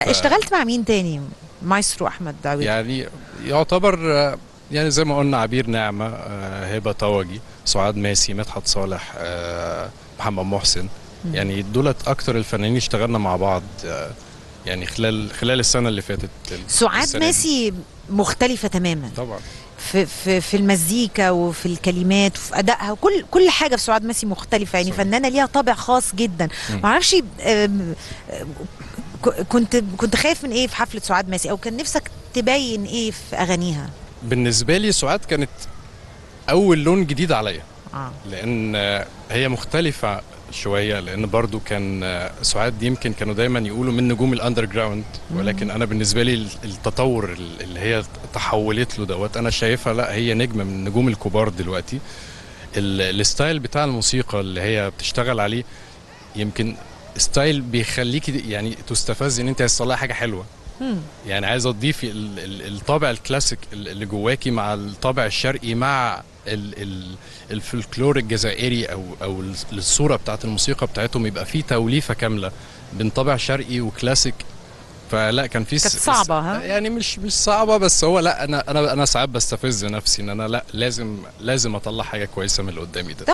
ف- اشتغلت مع مين تاني مايسترو احمد عويض يعني يعتبر آه، يعني زي ما قلنا عبير نعمة آه، هبة طوجي سعاد ماسي مدحت صالح آه، محمد محسن يعني دولت أكتر الفنانين اشتغلنا مع بعض آه، يعني خلال خلال السنة اللي فاتت سعاد السنة دي. ماسي مختلفة تماما طبعا في في في المزيكا وفي الكلمات وفي ادائها وكل كل حاجه في سعاد ماسي مختلفه يعني صح. فنانه ليها طابع خاص جدا مم. ما اعرفش آم، آم، ك- كنت كنت خايف من ايه في حفله سعاد ماسي او كان نفسك تبين ايه في اغانيها بالنسبة لي سعاد كانت أول لون جديد عليا اه لان آه، هي مختلفة شوية لأن برضو كان آه، سعاد يمكن كانوا دايما يقولوا من نجوم الأندر جراوند ولكن أنا بالنسبة لي ال- التطور ال- اللي هي تحولت له دوت أنا شايفها لا هي نجمة من النجوم الكبار دلوقتي ال- الستايل بتاع الموسيقى اللي هي بتشتغل عليه يمكن ستايل بيخليكي يعني تستفز ان انت عايز تطلعي حاجه حلوه مم. يعني عايزه تضيفي ال- ال- الطابع الكلاسيك ال- اللي جواكي مع الطابع الشرقي مع ال- ال- الفلكلور الجزائري او او ال- الصوره بتاعت الموسيقى بتاعتهم يبقى في توليفه كامله بين طابع شرقي وكلاسيك فلا كان في كانت س- صعبة، ها؟ يعني مش مش صعبه بس هو لا انا انا انا ساعات بستفز نفسي ان انا لا لازم لازم اطلع حاجه كويسه من اللي قدامي ده